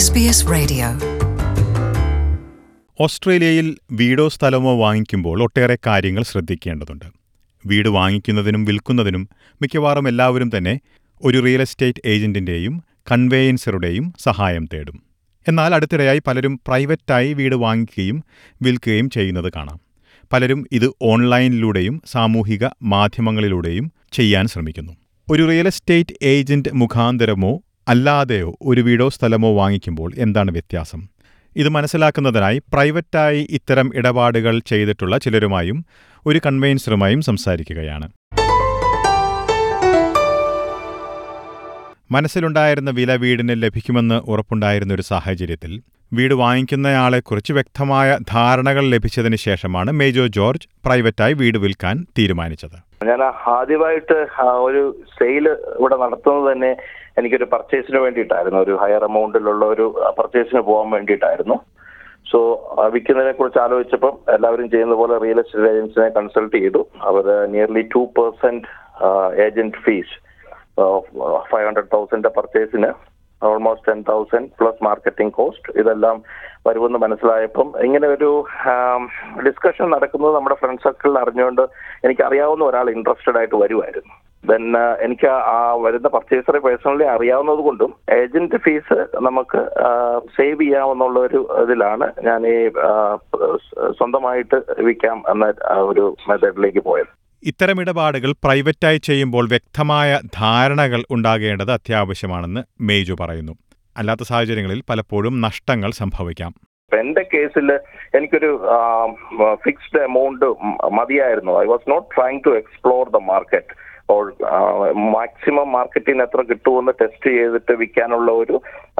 SBS Radio. ഓസ്ട്രേലിയയിൽ വീടോ സ്ഥലമോ വാങ്ങിക്കുമ്പോൾ ഒട്ടേറെ കാര്യങ്ങൾ ശ്രദ്ധിക്കേണ്ടതുണ്ട് വീട് വാങ്ങിക്കുന്നതിനും വിൽക്കുന്നതിനും മിക്കവാറും എല്ലാവരും തന്നെ ഒരു റിയൽ എസ്റ്റേറ്റ് ഏജന്റിന്റെയും കൺവേയൻസറുടെയും സഹായം തേടും എന്നാൽ അടുത്തിടെയായി പലരും പ്രൈവറ്റായി വീട് വാങ്ങിക്കുകയും വിൽക്കുകയും ചെയ്യുന്നത് കാണാം പലരും ഇത് ഓൺലൈനിലൂടെയും സാമൂഹിക മാധ്യമങ്ങളിലൂടെയും ചെയ്യാൻ ശ്രമിക്കുന്നു ഒരു റിയൽ എസ്റ്റേറ്റ് ഏജന്റ് മുഖാന്തരമോ അല്ലാതെയോ ഒരു വീടോ സ്ഥലമോ വാങ്ങിക്കുമ്പോൾ എന്താണ് വ്യത്യാസം ഇത് മനസ്സിലാക്കുന്നതിനായി പ്രൈവറ്റായി ഇത്തരം ഇടപാടുകൾ ചെയ്തിട്ടുള്ള ചിലരുമായും ഒരു കൺവെൻസറുമായും സംസാരിക്കുകയാണ് മനസ്സിലുണ്ടായിരുന്ന വില വീടിന് ലഭിക്കുമെന്ന് ഉറപ്പുണ്ടായിരുന്ന ഒരു സാഹചര്യത്തിൽ വീട് വാങ്ങിക്കുന്നയാളെക്കുറിച്ച് വ്യക്തമായ ധാരണകൾ ലഭിച്ചതിന് ശേഷമാണ് മേജോ ജോർജ് പ്രൈവറ്റായി വീട് വിൽക്കാൻ തീരുമാനിച്ചത് ഞാൻ ആദ്യമായിട്ട് ആ ഒരു സെയിൽ ഇവിടെ നടത്തുന്നത് തന്നെ എനിക്കൊരു പർച്ചേസിന് വേണ്ടിയിട്ടായിരുന്നു ഒരു ഹയർ എമൗണ്ടിലുള്ള ഒരു പർച്ചേസിന് പോകാൻ വേണ്ടിയിട്ടായിരുന്നു സോ വിൽക്കുന്നതിനെ കുറിച്ച് ആലോചിച്ചപ്പം എല്ലാവരും ചെയ്യുന്ന പോലെ റിയൽ എസ്റ്റേറ്റ് ഏജൻസിനെ കൺസൾട്ട് ചെയ്തു അവർ nearly two percent agent fee five hundred thousand പർച്ചേസിന് almost ten thousand plus marketing cost ഇതെല്ലാം വരുമെന്ന് മനസ്സിലായപ്പം ഇങ്ങനെ ഒരു ഡിസ്കഷൻ നടക്കുന്നത് നമ്മുടെ ഫ്രണ്ട് സർക്കിളിൽ അറിഞ്ഞുകൊണ്ട് എനിക്ക് അറിയാവുന്ന ഒരാൾ ഇൻട്രസ്റ്റഡ് ആയിട്ട് വരുമായിരുന്നു ദെൻ എനിക്ക് ആ വരുന്ന പർച്ചേസറെ പേഴ്സണലി അറിയാവുന്നത് കൊണ്ടും ഏജന്റ് ഫീസ് നമുക്ക് സേവ് ചെയ്യാമെന്നുള്ള ഒരു ഇതിലാണ് ഞാൻ ഈ സ്വന്തമായിട്ട് വിൽക്കാം എന്ന ഒരു മെത്തേഡിലേക്ക് പോയത് ഇത്തരം ഇടപാടുകൾ പ്രൈവറ്റായി ചെയ്യുമ്പോൾ വ്യക്തമായ ധാരണകൾ ഉണ്ടാകേണ്ടത് അത്യാവശ്യമാണെന്ന് മേജു പറയുന്നു അല്ലാത്ത സാഹചര്യങ്ങളിൽ പലപ്പോഴും നഷ്ടങ്ങൾ സംഭവിക്കാം എന്റെ കേസിൽ എനിക്കൊരു ഫിക്സ്ഡ് എമൗണ്ട് മതിയായിരുന്നു I was not trying to explore the market or maximum മാർക്കറ്റിന് എത്ര കിട്ടുമെന്ന് ടെസ്റ്റ് ചെയ്തിട്ട് വിൽക്കാനുള്ള ഒരു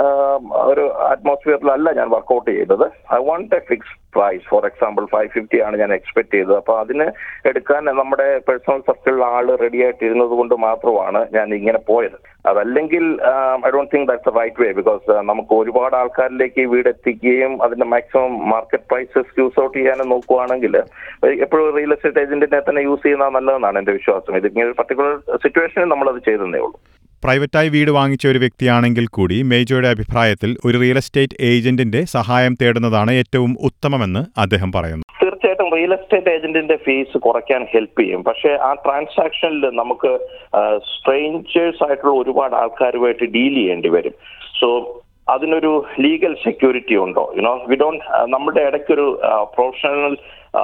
ഒരു അറ്റ്മോസ്ഫിയറിലല്ല ഞാൻ വർക്കൗട്ട് ചെയ്തത് I want a fixed price for example five fifty ആണ് ഞാൻ എക്സ്പെക്ട് ചെയ്തത് അപ്പൊ അതിന് എടുക്കാൻ നമ്മുടെ പേഴ്സണൽ സർക്കിളിൽ ആള് റെഡി ആയിട്ട് ഇരുന്നത് കൊണ്ട് മാത്രമാണ് ഞാൻ ഇങ്ങനെ പോയത് അതല്ലെങ്കിൽ I don't think that's right way because നമുക്ക് ഒരുപാട് ആൾക്കാരിലേക്ക് വീട് എത്തിക്കുകയും അതിന്റെ maximum market prices use out ചെയ്യാനും നോക്കുവാണെങ്കിൽ എപ്പോഴും റിയൽ എസ്റ്റേറ്റ് ഏജന്റിനെ തന്നെ യൂസ് ചെയ്യുന്നത് നല്ലതെന്നാണ് എന്റെ വിശ്വാസം ഇത് ഇങ്ങനെ ഒരു പർട്ടിക്കുലർ സിറ്റുവേഷനിൽ നമ്മളത് ചെയ്തതേ ഉള്ളൂ പ്രൈവറ്റായി വീട് വാങ്ങിച്ച ഒരു വ്യക്തിയാണെങ്കിൽ കൂടി മേജോയുടെ അഭിപ്രായത്തിൽ ഒരു റിയൽ എസ്റ്റേറ്റ് ഏജന്റിന്റെ സഹായം തേടുന്നതാണ് ഏറ്റവും ഉത്തമമെന്ന് അദ്ദേഹം പറയുന്നു തീർച്ചയായിട്ടും റിയൽ എസ്റ്റേറ്റ് ഏജന്റിന്റെ ഫീസ് കുറയ്ക്കാൻ ഹെൽപ്പ് ചെയ്യും പക്ഷേ ആ ട്രാൻസാക്ഷനിൽ നമുക്ക് സ്ട്രേഞ്ചേഴ്സ് ആയിട്ടുള്ള ഒരുപാട് ആൾക്കാരുമായിട്ട് ഡീൽ ചെയ്യേണ്ടി വരും സോ അതിനൊരു ലീഗൽ സെക്യൂരിറ്റി ഉണ്ടോ യുനോ വി ഡോണ്ട് നമ്മുടെ ഇടയ്ക്കൊരു പ്രൊഫഷണൽ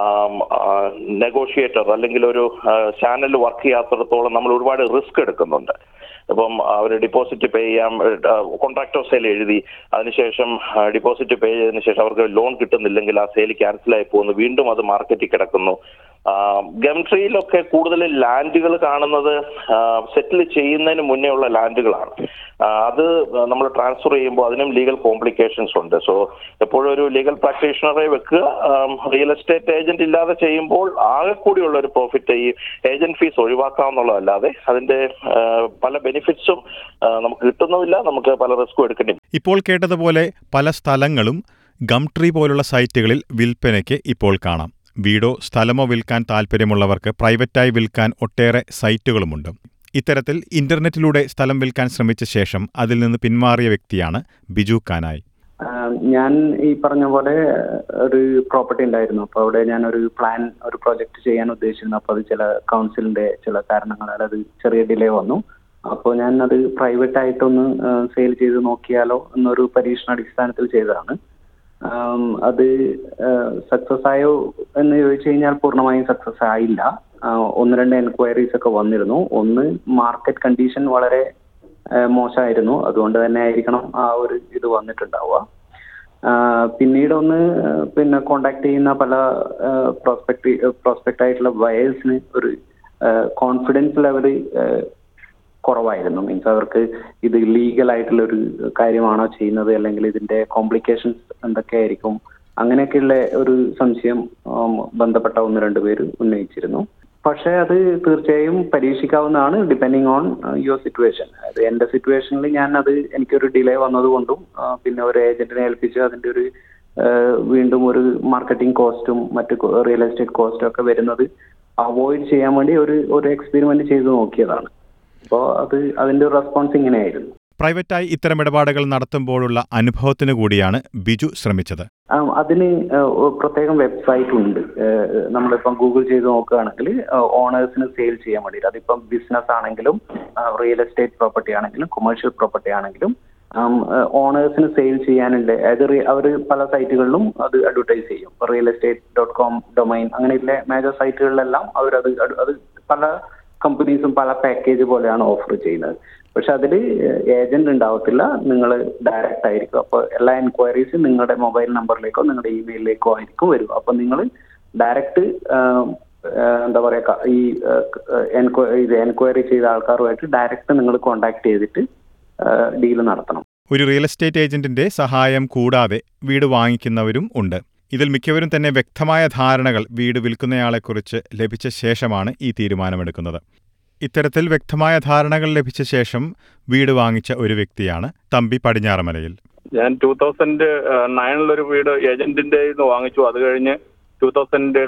നെഗോഷിയേറ്റർ അല്ലെങ്കിൽ ഒരു ചാനൽ വർക്ക് ചെയ്യാത്തിടത്തോളം നമ്മൾ ഒരുപാട് റിസ്ക് എടുക്കുന്നുണ്ട് ഇപ്പം അവർ ഡിപ്പോസിറ്റ് പേ ചെയ്യാം കോൺട്രാക്ട് ഓഫ് സെയിൽ എഴുതി അതിനുശേഷം ഡിപ്പോസിറ്റ് പേ ചെയ്തതിനു ശേഷം അവർക്ക് ലോൺ കിട്ടുന്നില്ലെങ്കിൽ ആ സെയിൽ ക്യാൻസൽ ആയി പോകുന്നു വീണ്ടും അത് മാർക്കറ്റിൽ കിടക്കുന്നു ഗംട്രിയിലൊക്കെ കൂടുതൽ ലാൻഡുകൾ കാണുന്നത് സെറ്റിൽ ചെയ്യുന്നതിന് മുന്നേ ഉള്ള ലാൻഡുകളാണ് അത് നമ്മൾ ട്രാൻസ്ഫർ ചെയ്യുമ്പോൾ അതിനും ലീഗൽ കോംപ്ലിക്കേഷൻസ് ഉണ്ട് സോ എപ്പോഴും ഒരു ലീഗൽ പ്രാക്ടീഷണറെ വെക്കുക റിയൽ എസ്റ്റേറ്റ് ഏജന്റ് ഇല്ലാതെ ചെയ്യുമ്പോൾ ആകെ കൂടിയുള്ള ഒരു പ്രോഫിറ്റ് ഈ ഏജന്റ് ഫീസ് ഒഴിവാക്കാവുന്നുള്ളതല്ലാതെ അതിന്റെ പല ബെനിഫിറ്റ്സും നമുക്ക് കിട്ടുന്നുമില്ല നമുക്ക് പല റിസ്ക്കും എടുക്കേണ്ടി ഇപ്പോൾ കേട്ടതുപോലെ പല സ്ഥലങ്ങളും ഗംട്രി പോലുള്ള സൈറ്റുകളിൽ വിൽപ്പനയ്ക്ക് ഇപ്പോൾ കാണാം വീടോ സ്ഥലമോ വിൽക്കാൻ താൽപ്പര്യമുള്ളവർക്ക് പ്രൈവറ്റായി വിൽക്കാൻ ഒട്ടേറെ സൈറ്റുകളുമുണ്ട് ഇത്തരത്തിൽ ഇന്റർനെറ്റിലൂടെ സ്ഥലം വിൽക്കാൻ ശ്രമിച്ച ശേഷം അതിൽ നിന്ന് പിന്മാറിയ വ്യക്തിയാണ് ബിജു കാനായി ഞാൻ ഈ പറഞ്ഞ പോലെ ഒരു പ്രോപ്പർട്ടി ഉണ്ടായിരുന്നു അപ്പോൾ അവിടെ ഞാൻ ഒരു പ്ലാൻ ഒരു പ്രോജക്റ്റ് ചെയ്യാൻ ഉദ്ദേശിച്ചിരുന്നു അപ്പോൾ അത് ചില കൗൺസിലിന്റെ ചില കാരണങ്ങളാൽ അത് ചെറിയ ഡിലേ വന്നു അപ്പോൾ ഞാൻ അത് പ്രൈവറ്റ് ആയിട്ടൊന്ന് സെയിൽ ചെയ്ത് നോക്കിയാലോ എന്നൊരു പരീക്ഷണാടിസ്ഥാനത്തിൽ ചെയ്തതാണ് അത് സക്സസ് ആയോ എന്ന് ചോദിച്ചു കഴിഞ്ഞാൽ പൂർണ്ണമായും സക്സസ് ആയില്ല ഒന്ന് രണ്ട് എൻക്വയറീസ് ഒക്കെ വന്നിരുന്നു ഒന്ന് മാർക്കറ്റ് കണ്ടീഷൻ വളരെ മോശമായിരുന്നു അതുകൊണ്ട് തന്നെ ആയിരിക്കണം ആ ഒരു ഇത് വന്നിട്ടുണ്ടാവുക പിന്നീട് ഒന്ന് പിന്നെ കോണ്ടാക്ട് ചെയ്യുന്ന പല പ്രോസ്പെക്ട് പ്രോസ്പെക്ട് ആയിട്ടുള്ള ബയേഴ്സിന് ഒരു കോൺഫിഡൻസ് ലെവൽ കുറവായിരുന്നു മീൻസ് അവർക്ക് ഇത് ലീഗൽ ആയിട്ടുള്ള ഒരു കാര്യമാണോ ചെയ്യുന്നത് അല്ലെങ്കിൽ ഇതിന്റെ കോംപ്ലിക്കേഷൻസ് എന്തൊക്കെയായിരിക്കും അങ്ങനെയൊക്കെയുള്ള ഒരു സംശയം ബന്ധപ്പെട്ട ഒന്ന് രണ്ട് പേര് ഉന്നയിച്ചിരുന്നു പക്ഷേ അത് തീർച്ചയായും പരീക്ഷിക്കാവുന്നതാണ് ഡിപ്പെൻഡിങ് ഓൺ യുവർ സിറ്റുവേഷൻ അത് എൻ്റെ സിറ്റുവേഷനിൽ ഞാൻ അത് എനിക്കൊരു ഡിലേ വന്നതുകൊണ്ടും പിന്നെ ഒരു ഏജന്റിനെ ഏൽപ്പിച്ച് അതിൻ്റെ ഒരു വീണ്ടും ഒരു മാർക്കറ്റിംഗ് കോസ്റ്റും മറ്റ് റിയൽ എസ്റ്റേറ്റ് കോസ്റ്റും ഒക്കെ വരുന്നത് അവോയ്ഡ് ചെയ്യാൻ വേണ്ടി ഒരു ഒരു എക്സ്പെരിമെന്റ് ചെയ്ത് നോക്കിയതാണ് അപ്പോൾ അത് അതിന്റെ ഒരു റെസ്പോൺസ് ഇങ്ങനെയായിരുന്നു പ്രൈവറ്റായി ഇത്തരം ഇടപാടുകൾ നടത്തുമ്പോഴുള്ള അനുഭവത്തിന് കൂടിയാണ് ബിജു ശ്രമിച്ചത് ആ, അതിന് ആ, ഒ- പ്രത്യേകം വെബ്സൈറ്റ് ഉണ്ട് ഏഹ് നമ്മളിപ്പം ഗൂഗിൾ ചെയ്ത് നോക്കുകയാണെങ്കിൽ ഓണേഴ്സിന് സെയിൽ ചെയ്യാൻ വേണ്ടിയിട്ട് അതിപ്പം ബിസിനസ് ആണെങ്കിലും റിയൽ എസ്റ്റേറ്റ് പ്രോപ്പർട്ടി ആണെങ്കിലും കൊമേഴ്ഷ്യൽ പ്രോപ്പർട്ടി ആണെങ്കിലും ഓണേഴ്സിന് സെയിൽ ചെയ്യാനുണ്ട് അത് അവർ പല സൈറ്റുകളിലും അത് അഡ്വർടൈസ് ചെയ്യും real estate dot com domain അങ്ങനെയുള്ള മേജർ സൈറ്റുകളിലെല്ലാം അവരത് അഡ്- അത് പല കമ്പനീസും പല പാക്കേജ് പോലെയാണ് ഓഫർ ചെയ്യുന്നത് പക്ഷെ അതിൽ ഏജന്റ് ഉണ്ടാവത്തില്ല നിങ്ങൾ ഡയറക്റ്റ് ആയിരിക്കും അപ്പോൾ എല്ലാ എൻക്വയറീസും നിങ്ങളുടെ മൊബൈൽ നമ്പറിലേക്കോ നിങ്ങളുടെ ഇമെയിലിലേക്കോ ആയിരിക്കും വരും അപ്പോൾ നിങ്ങൾ ഡയറക്റ്റ് എന്താ പറയുക ഈ എൻക്വയറി ഇത് എൻക്വയറി ചെയ്ത ആൾക്കാരുമായിട്ട് ഡയറക്റ്റ് നിങ്ങൾ കോണ്ടാക്ട് ചെയ്തിട്ട് ഡീൽ നടത്തണം ഒരു റിയൽ എസ്റ്റേറ്റ് ഏജന്റിന്റെ സഹായം കൂടാതെ വീട് വാങ്ങിക്കുന്നവരും ഉണ്ട് ഇതിൽ മിക്കവരും തന്നെ വ്യക്തമായ ധാരണകൾ വീട് വിൽക്കുന്നയാളെക്കുറിച്ച് ലഭിച്ച ശേഷമാണ് ഈ തീരുമാനമെടുക്കുന്നത് ഇത്തരത്തിൽ വ്യക്തമായ ധാരണകൾ ലഭിച്ച ശേഷം വീട് വാങ്ങിച്ച ഒരു വ്യക്തിയാണ് തമ്പി പടിഞ്ഞാറമലയിൽ ഞാൻ ടൂ തൗസൻഡ് നയനിലൊരു വീട് ഏജന്റിന്റെ നിന്ന് വാങ്ങിച്ചു അത് കഴിഞ്ഞ് ടൂ തൗസൻഡ്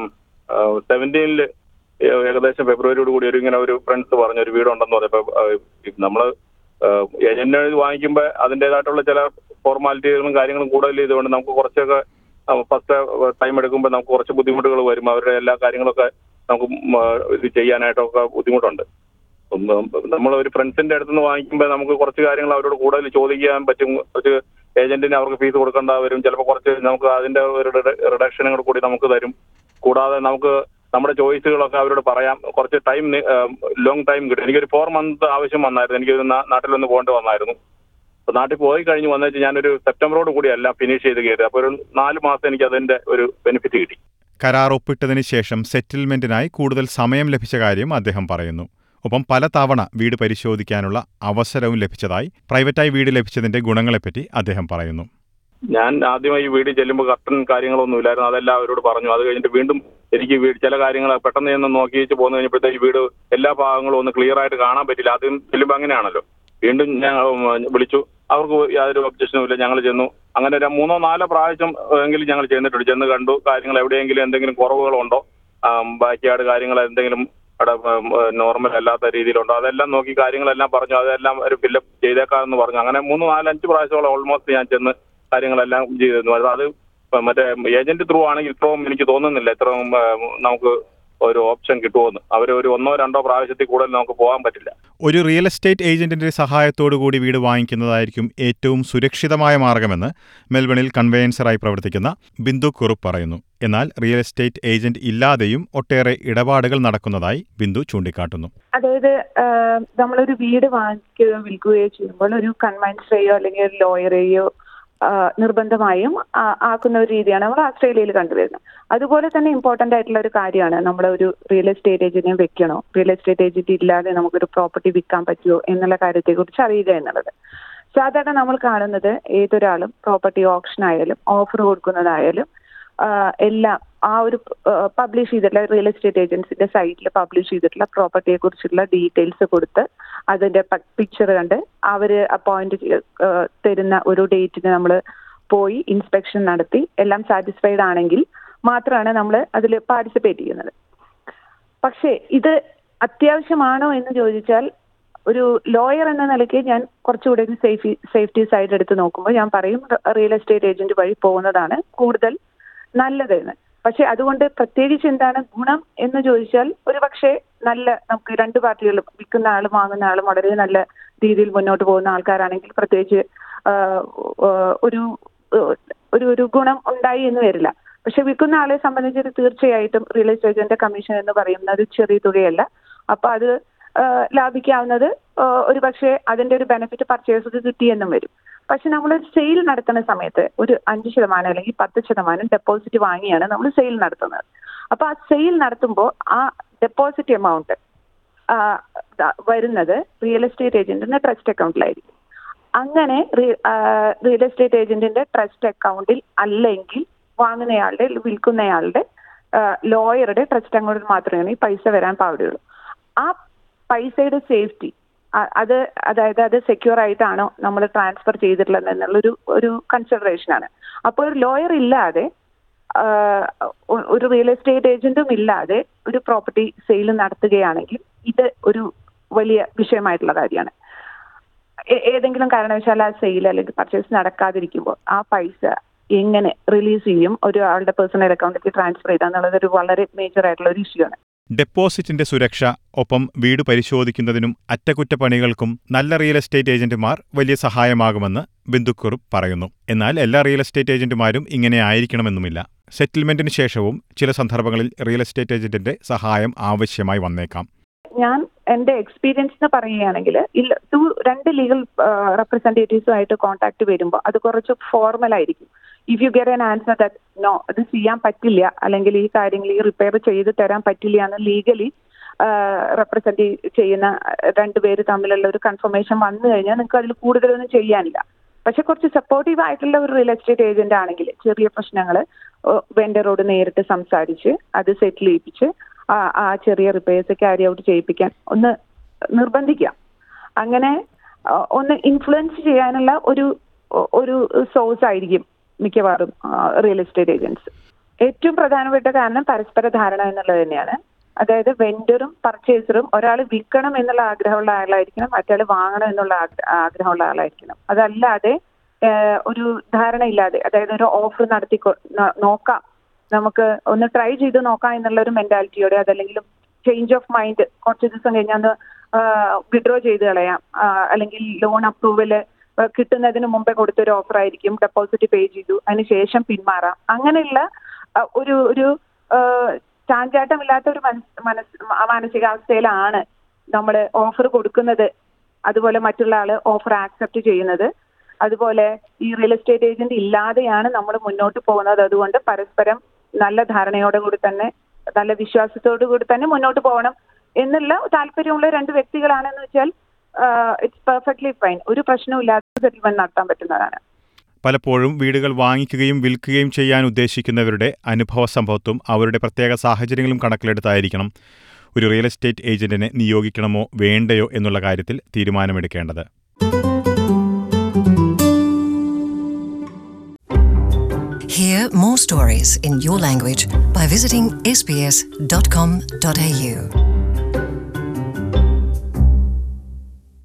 സെവൻറ്റീനിൽ ഏകദേശം ഫെബ്രുവരിയോട് കൂടി ഒരു ഇങ്ങനെ ഒരു ഫ്രണ്ട്സ് പറഞ്ഞ ഒരു വീടുണ്ടെന്ന് പറഞ്ഞപ്പോൾ നമ്മൾ ഏജന്റിനെ വാങ്ങിക്കുമ്പോൾ അതിൻ്റെതായിട്ടുള്ള ചില ഫോർമാലിറ്റികളും കാര്യങ്ങളും കൂടുതൽ ചെയ്തുകൊണ്ട് നമുക്ക് കുറച്ചൊക്കെ ഫസ്റ്റ് ടൈം എടുക്കുമ്പോൾ നമുക്ക് കുറച്ച് ബുദ്ധിമുട്ടുകൾ വരും അവരുടെ എല്ലാ കാര്യങ്ങളൊക്കെ നമുക്ക് ഉം, ആ, ഇത് ചെയ്യാനായിട്ടൊക്കെ ബുദ്ധിമുട്ടുണ്ട് നമ്മൾ ഒരു ഫ്രണ്ട്സിന്റെ അടുത്ത് നിന്ന് വാങ്ങിക്കുമ്പോൾ നമുക്ക് കുറച്ച് കാര്യങ്ങൾ അവരോട് കൂടുതൽ ചോദിക്കാൻ പറ്റും കുറച്ച് ഏജന്റിന് അവർക്ക് ഫീസ് കൊടുക്കേണ്ട വരും ചിലപ്പോൾ കുറച്ച് നമുക്ക് അതിന്റെ ഒരു റിഡക്ഷനും കൂടെ കൂടി നമുക്ക് തരും കൂടാതെ നമുക്ക് നമ്മുടെ ചോയ്സുകളൊക്കെ അവരോട് പറയാം കുറച്ച് ടൈം ലോങ് ടൈം കിട്ടും എനിക്കൊരു ഫോർ മന്ത് ആവശ്യം വന്നായിരുന്നു എനിക്ക് നാട്ടിലൊന്ന് പോകേണ്ടി വന്നായിരുന്നു അപ്പൊ നാട്ടിൽ പോയി കഴിഞ്ഞ് വന്നിട്ട് ഞാനൊരു സെപ്റ്റംബറോട് കൂടി എല്ലാം ഫിനിഷ് ചെയ്ത് കയറി അപ്പോൾ ഒരു നാല് മാസം എനിക്ക് അതിന്റെ ഒരു ബെനിഫിറ്റ് കിട്ടി കരാർ ഒപ്പിട്ടതിന് ശേഷം സെറ്റിൽമെന്റിനായി കൂടുതൽ സമയം ലഭിച്ച കാര്യം അദ്ദേഹം പറയുന്നു ഒപ്പം പല തവണ വീട് പരിശോധിക്കാനുള്ള അവസരവും ലഭിച്ചതായി പ്രൈവറ്റായി വീട് ലഭിച്ചതിന്റെ ഗുണങ്ങളെപ്പറ്റി അദ്ദേഹം പറയുന്നു ഞാൻ ആദ്യമായി ഈ വീട് ചെല്ലുമ്പോൾ കർട്ടൻ കാര്യങ്ങളൊന്നും ഇല്ലായിരുന്നു അതെല്ലാം അവരോട് പറഞ്ഞു അത് കഴിഞ്ഞിട്ട് വീണ്ടും എനിക്ക് വീട് ചില കാര്യങ്ങൾ പെട്ടെന്ന് ചെന്ന് നോക്കി വെച്ച് പോന്നു കഴിഞ്ഞപ്പോഴത്തേക്ക് വീട് എല്ലാ ഭാഗങ്ങളും ഒന്ന് ക്ലിയർ ആയിട്ട് കാണാൻ പറ്റില്ല ആദ്യം ചെല്ലുമ്പോൾ അങ്ങനെയാണല്ലോ വീണ്ടും ഞാൻ ഉം, വിളിച്ചു അവർക്ക് യാതൊരു ഒബ്ജക്ഷനും ഇല്ല ഞങ്ങൾ ചെന്നു അങ്ങനെ ഒരു മൂന്നോ നാലോ പ്രാവശ്യം എങ്കിലും ഞങ്ങൾ ചെന്നിട്ടുണ്ട് ചെന്ന് കണ്ടു കാര്യങ്ങൾ എവിടെയെങ്കിലും എന്തെങ്കിലും കുറവുകളുണ്ടോ ബാക്ക് യാർഡ് കാര്യങ്ങൾ എന്തെങ്കിലും അവിടെ നോർമൽ അല്ലാത്ത രീതിയിലുണ്ടോ അതെല്ലാം നോക്കി കാര്യങ്ങളെല്ലാം പറഞ്ഞു അതെല്ലാം ഒരു ഫില്ലപ്പ് ചെയ്തേക്കാമെന്ന് പറഞ്ഞു അങ്ങനെ മൂന്ന് നാലഞ്ച് പ്രാവശ്യത്തോളം ഓൾമോസ്റ്റ് ഞാൻ ചെന്ന് കാര്യങ്ങളെല്ലാം ചെയ്തിരുന്നു അത് അത് ഇപ്പം മറ്റേ ഏജന്റ് ത്രൂ ആണെങ്കിൽ ഇത്രയും എനിക്ക് തോന്നുന്നില്ല ഇത്രയും ആ, നമുക്ക് ഒരു ഓപ്ഷൻ കിട്ടുമെന്ന് അവർ ഒരു ഒന്നോ രണ്ടോ പ്രാവശ്യത്തിൽ കൂടുതൽ നമുക്ക് പോകാൻ പറ്റില്ല ഒരു റിയൽ എസ്റ്റേറ്റ് ഏജന്റിന്റെ സഹായത്തോടുകൂടി വീട് വാങ്ങിക്കുന്നതായിരിക്കും ഏറ്റവും സുരക്ഷിതമായ മാർഗമെന്ന് മെൽബണിൽ കൺവെയൻസറായി പ്രവർത്തിക്കുന്ന ബിന്ദു കുറുപ്പ് പറയുന്നു എന്നാൽ റിയൽ എസ്റ്റേറ്റ് ഏജന്റ് ഇല്ലാതെയും ഒട്ടേറെ ഇടപാടുകൾ നടക്കുന്നതായി ബിന്ദു ചൂണ്ടിക്കാട്ടുന്നു അതായത് ആഹ് നമ്മളൊരു വീട് വാങ്ങിക്കുകയോ വിൽക്കുകയോ ചെയ്യുമ്പോൾ ഒരു കൺവെൻസറെയോ അല്ലെങ്കിൽ ഒരു ലോയറെയോ ആഹ് നിർബന്ധമായും ആ- ആക്കുന്ന ഒരു രീതിയാണ് നമ്മൾ ഓസ്ട്രേലിയയിൽ കണ്ടുവരുന്നത് അതുപോലെ തന്നെ ഇമ്പോർട്ടന്റ് ആയിട്ടുള്ള ഒരു കാര്യമാണ് നമ്മൾ ഒരു റിയൽ എസ്റ്റേറ്റ് ഏജന്റിനെ വെക്കണോ റിയൽ എസ്റ്റേറ്റ് ഏജന്റ് ഇല്ലാതെ നമുക്കൊരു പ്രോപ്പർട്ടി വിൽക്കാൻ പറ്റുമോ എന്നുള്ള കാര്യത്തെക്കുറിച്ച് അറിയുക എന്നുള്ളത് സാധാരണ നമ്മൾ കാണുന്നത് ഏതൊരാളും പ്രോപ്പർട്ടി ഓപ്ഷൻ ആയാലും ഓഫർ കൊടുക്കുന്നതായാലും ആഹ് എല്ലാം ആ ഒരു പബ്ലിഷ് ചെയ്തിട്ടുള്ള റിയൽ എസ്റ്റേറ്റ് ഏജൻസിന്റെ സൈറ്റിൽ പബ്ലിഷ് ചെയ്തിട്ടുള്ള പ്രോപ്പർട്ടിയെ കുറിച്ചുള്ള ഡീറ്റെയിൽസ് കൊടുത്ത് അതിന്റെ പിക്ചർ കണ്ട് അവര് അപ്പോയിന്റ് തരുന്ന ഒരു ഡേറ്റിന് നമ്മൾ പോയി ഇൻസ്പെക്ഷൻ നടത്തി എല്ലാം സാറ്റിസ്ഫൈഡ് ആണെങ്കിൽ മാത്രമാണ് നമ്മൾ അതിൽ പാർട്ടിസിപ്പേറ്റ് ചെയ്യുന്നത് പക്ഷേ ഇത് അത്യാവശ്യമാണോ എന്ന് ചോദിച്ചാൽ ഒരു ലോയർ എന്ന നിലയ്ക്ക് ഞാൻ കുറച്ചുകൂടെ ഒരു സേഫി സേഫ്റ്റി സൈഡ് എടുത്ത് നോക്കുമ്പോൾ ഞാൻ പറയും റിയൽ എസ്റ്റേറ്റ് ഏജന്റ് വഴി പോകുന്നതാണ് കൂടുതൽ നല്ലതെന്ന് പക്ഷെ അതുകൊണ്ട് പ്രത്യേകിച്ച് എന്താണ് ഗുണം എന്ന് ചോദിച്ചാൽ ഒരു പക്ഷേ നല്ല നമുക്ക് രണ്ട് പാർട്ടികളും വിൽക്കുന്ന ആളും വാങ്ങുന്ന ആളും വളരെ നല്ല രീതിയിൽ മുന്നോട്ട് പോകുന്ന ആൾക്കാരാണെങ്കിൽ പ്രത്യേകിച്ച് ആ, ആ, ഒരു ഒരു ഒരു ഗുണം ഉണ്ടായി എന്ന് വരില്ല പക്ഷെ വിൽക്കുന്ന ആളെ സംബന്ധിച്ചിട്ട് തീർച്ചയായിട്ടും റിയൽ എസ്റ്റേറ്റിന്റെ കമ്മീഷൻ എന്ന് പറയുന്നത് ചെറിയ തുകയല്ല അപ്പൊ അത് ആ, ലാഭിക്കാവുന്നത് ആ, ഒരു പക്ഷേ അതിന്റെ ഒരു ബെനിഫിറ്റ് പർച്ചേസ് കിട്ടിയെന്നും വരും പക്ഷെ നമ്മൾ സെയിൽ നടത്തുന്ന സമയത്ത് ഒരു അഞ്ച് ശതമാനം അല്ലെങ്കിൽ പത്ത് ശതമാനം ഡെപ്പോസിറ്റ് വാങ്ങിയാണ് നമ്മൾ സെയിൽ നടത്തുന്നത് അപ്പൊ ആ സെയിൽ നടത്തുമ്പോൾ ആ ഡെപ്പോസിറ്റ് എമൗണ്ട് വരുന്നത് റിയൽ എസ്റ്റേറ്റ് ഏജന്റിന്റെ ട്രസ്റ്റ് അക്കൗണ്ടിലായിരിക്കും അങ്ങനെ റിയൽ എസ്റ്റേറ്റ് ഏജന്റിന്റെ ട്രസ്റ്റ് അക്കൗണ്ടിൽ അല്ലെങ്കിൽ വാങ്ങുന്നയാളുടെ വിൽക്കുന്നയാളുടെ ലോയറുടെ ട്രസ്റ്റ് അക്കൗണ്ടിൽ മാത്രമേ ഈ പൈസ വരാൻ പാടുള്ളൂ ആ പൈസയുടെ സേഫ്റ്റി അത് അതായത് അത് സെക്യൂർ ആയിട്ടാണോ നമ്മൾ ട്രാൻസ്ഫർ ചെയ്തിട്ടുള്ളത് എന്നുള്ളൊരു ഒരു കൺസിഡറേഷൻ ആണ് അപ്പോൾ ഒരു ലോയർ ഇല്ലാതെ ആ, ഒ- ഒരു റിയൽ എസ്റ്റേറ്റ് ഏജന്റും ഇല്ലാതെ ഒരു പ്രോപ്പർട്ടി സെയിൽ നടത്തുകയാണെങ്കിൽ ഇത് ഒരു വലിയ വിഷയമായിട്ടുള്ള കാര്യമാണ് ഏ- ഏതെങ്കിലും കാരണവശാൽ ആ സെയിൽ അല്ലെങ്കിൽ പർച്ചേസ് നടക്കാതിരിക്കുമ്പോൾ ആ പൈസ എങ്ങനെ റിലീസ് ചെയ്യും ഒരു ആളുടെ പേഴ്സണൽ അക്കൗണ്ടിലേക്ക് ട്രാൻസ്ഫർ ചെയ്താൽ എന്നുള്ളത് ഒരു വളരെ മേജർ ആയിട്ടുള്ള ഒരു ഇഷ്യൂ ആണ് ഡെപ്പോസിറ്റിന്റെ സുരക്ഷ ഒപ്പം വീട് പരിശോധിക്കുന്നതിനും അറ്റകുറ്റപ്പണികൾക്കും നല്ല റിയൽ എസ്റ്റേറ്റ് ഏജന്റുമാർ വലിയ സഹായമാകുമെന്ന് ബിന്ദുക്കുറുപ്പ് പറയുന്നു എന്നാൽ എല്ലാ റിയൽ എസ്റ്റേറ്റ് ഏജന്റുമാരും ഇങ്ങനെ ആയിരിക്കണമെന്നുമില്ല സെറ്റിൽമെന്റിന് ശേഷവും ചില സന്ദർഭങ്ങളിൽ റിയൽ എസ്റ്റേറ്റ് ഏജന്റിന്റെ സഹായം ആവശ്യമായി വന്നേക്കാം ഞാൻ എന്റെ എക്സ്പീരിയൻസ് എന്ന് പറയുകയാണെങ്കിൽ ഇല്ല ടു രണ്ട് ലീഗൽ റെപ്രസെന്റേറ്റീവ്സുമായിട്ട് കോൺടാക്ട് വരുമ്പോൾ അത് കുറച്ച് ഫോർമൽ ആയിരിക്കും if you get an answer that no ഇത് ചെയ്യാൻ പറ്റില്ല അല്ലെങ്കിൽ ഈ കാര്യങ്ങൾ ഈ റിപ്പയർ ചെയ്ത് തരാൻ പറ്റില്ല എന്ന് ലീഗലി റെപ്രസെന്റ് ചെയ്യുന്ന രണ്ടുപേര് തമ്മിലുള്ള ഒരു കൺഫർമേഷൻ വന്നു കഴിഞ്ഞാൽ നിങ്ങൾക്ക് അതിൽ കൂടുതലൊന്നും ചെയ്യാനില്ല പക്ഷെ കുറച്ച് സപ്പോർട്ടീവ് ആയിട്ടുള്ള ഒരു റിയൽ എസ്റ്റേറ്റ് ഏജന്റ് ആണെങ്കിൽ ചെറിയ പ്രശ്നങ്ങൾ വെൻഡറോട് നേരിട്ട് സംസാരിച്ച് അത് സെറ്റിൽ ചെയ്യിപ്പിച്ച് ആ ആ ചെറിയ റിപ്പയേഴ്സ് ക്യാരി ഔട്ട് ചെയ്യിപ്പിക്കാൻ ഒന്ന് നിർബന്ധിക്കാം അങ്ങനെ ആ, ഒന്ന് ഇൻഫ്ലുവൻസ് ചെയ്യാനുള്ള ഒരു ഒരു സോഴ്സ് ആയിരിക്കും മിക്കവാറും റിയൽ എസ്റ്റേറ്റ് ഏജൻസ് ഏറ്റവും പ്രധാനപ്പെട്ട കാരണം പരസ്പര ധാരണ എന്നുള്ളത് തന്നെയാണ് അതായത് വെൻഡറും പർച്ചേസറും ഒരാൾ വിൽക്കണം എന്നുള്ള ആഗ്രഹമുള്ള ആളായിരിക്കണം മറ്റയാൾ വാങ്ങണം എന്നുള്ള ആഗ്ര- ആഗ്രഹമുള്ള ആളായിരിക്കണം അതല്ലാതെ ഏഹ്, ഒരു ധാരണ ഇല്ലാതെ അതായത് ഒരു ഓഫർ നടത്തി കൊ- ന- നോക്കാം നമുക്ക് ഒന്ന് ട്രൈ ചെയ്ത് നോക്കാം എന്നുള്ള ഒരു മെന്റാലിറ്റിയോടെ അതല്ലെങ്കിൽ ചേഞ്ച് ഓഫ് മൈൻഡ് കുറച്ച് ദിവസം കഴിഞ്ഞാൽ ഒന്ന് വിഡ്രോ ചെയ്ത് കളയാം ആ, അല്ലെങ്കിൽ ലോൺ അപ്രൂവല് കിട്ടുന്നതിന് മുമ്പേ കൊടുത്തൊരു ഓഫർ ആയിരിക്കും ഡെപ്പോസിറ്റ് പേ ചെയ്തു അതിന് ശേഷം പിന്മാറാം അങ്ങനെയുള്ള ആ, ഒരു ഒരു ആ, ചാഞ്ചാട്ടമില്ലാത്ത ഒരു മനസ് മനസ് മാനസികാവസ്ഥയിലാണ് നമ്മൾ ഓഫർ കൊടുക്കുന്നത് അതുപോലെ മറ്റുള്ള ആള് ഓഫർ ആക്സെപ്റ്റ് ചെയ്യുന്നത് അതുപോലെ ഈ റിയൽ എസ്റ്റേറ്റ് ഏജന്റ് ഇല്ലാതെയാണ് നമ്മൾ മുന്നോട്ട് പോകുന്നത് അതുകൊണ്ട് പരസ്പരം നല്ല ധാരണയോടെ കൂടി തന്നെ നല്ല വിശ്വാസത്തോടു കൂടി തന്നെ മുന്നോട്ട് പോകണം എന്നുള്ള താല്പര്യമുള്ള രണ്ട് വ്യക്തികളാണെന്ന് വെച്ചാൽ ഇറ്റ്സ് പെർഫെക്റ്റ്ലി ഫൈൻ ഒരു പ്രശ്നമില്ലാത്ത സെറ്റിൽമെന്റ് നടത്താൻ പറ്റുന്നതാണ് പലപ്പോഴും വീടുകൾ വാങ്ങിക്കുകയും വിൽക്കുകയും ചെയ്യാൻ ഉദ്ദേശിക്കുന്നവരുടെ അനുഭവ സമ്പത്തും അവരുടെ പ്രത്യേക സാഹചര്യങ്ങളും കണക്കിലെടുത്തായിരിക്കണം ഒരു റിയൽ എസ്റ്റേറ്റ് ഏജന്റിനെ നിയോഗിക്കണമോ വേണ്ടയോ എന്നുള്ള കാര്യത്തിൽ തീരുമാനമെടുക്കേണ്ടത് Hear more stories in your language by visiting sbs.com.au.